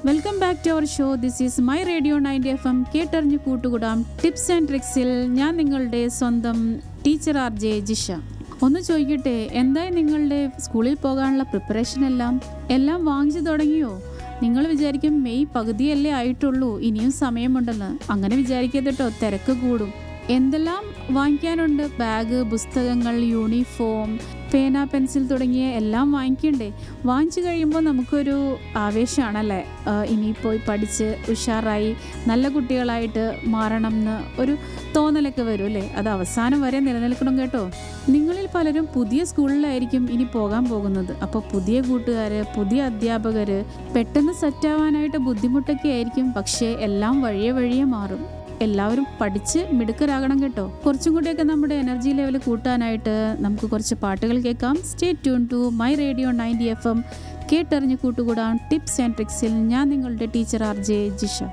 welcome back to our show this is my radio ninety F M കേട്ടറിഞ്ഞ് കൂട്ടുകൂടാം tips and ട്രിക്സിൽ ഞാൻ നിങ്ങളുടെ സ്വന്തം ടീച്ചർ ആർ ജെ ജിഷ ഒന്ന് ചോദിക്കട്ടെ എന്തായി നിങ്ങളുടെ സ്കൂളിൽ പോകാനുള്ള പ്രിപ്പറേഷൻ എല്ലാം എല്ലാം വാങ്ങിച്ചു തുടങ്ങിയോ നിങ്ങൾ വിചാരിക്കും മെയ് പകുതിയല്ലേ ആയിട്ടുള്ളൂ ഇനിയും സമയമുണ്ടെന്ന് അങ്ങനെ വിചാരിക്കരുത് കേട്ടോ തിരക്ക് കൂടും എന്തെല്ലാം വാങ്ങിക്കാനുണ്ട് ബാഗ് പുസ്തകങ്ങൾ യൂണിഫോം പേന പെൻസിൽ തുടങ്ങിയ എല്ലാം വാങ്ങിക്കണ്ടേ വാങ്ങിച്ചു കഴിയുമ്പോൾ നമുക്കൊരു ആവേശമാണല്ലേ ആഹ് ഇനി പോയി പഠിച്ച് ഉഷാറായി നല്ല കുട്ടികളായിട്ട് മാറണം എന്ന് ഒരു തോന്നലൊക്കെ വരും അല്ലേ അത് അവസാനം വരെ നിലനിൽക്കണം കേട്ടോ നിങ്ങളിൽ പലരും പുതിയ സ്കൂളിലായിരിക്കും ഇനി പോകാൻ പോകുന്നത് അപ്പോൾ പുതിയ കൂട്ടുകാർ പുതിയ അധ്യാപകർ പെട്ടെന്ന് സെറ്റാവാനായിട്ട് ബുദ്ധിമുട്ടൊക്കെ ആയിരിക്കും പക്ഷേ എല്ലാം വഴിയെ വഴിയെ മാറും എല്ലാവരും പഠിച്ച് മിടുക്കരാകണം കേട്ടോ കുറച്ചും കൂടിയൊക്കെ നമ്മുടെ എനർജി ലെവൽ കൂട്ടാനായിട്ട് നമുക്ക് കുറച്ച് പാട്ടുകൾ കേൾക്കാം stay tune to my radio ninety F M കേട്ടറിഞ്ഞ് കൂട്ടുകൂടാൻ ടിപ്സ് ആൻഡ് ട്രിക്സിൽ ഞാൻ നിങ്ങളുടെ ടീച്ചർ ആർ ജെ ജിഷ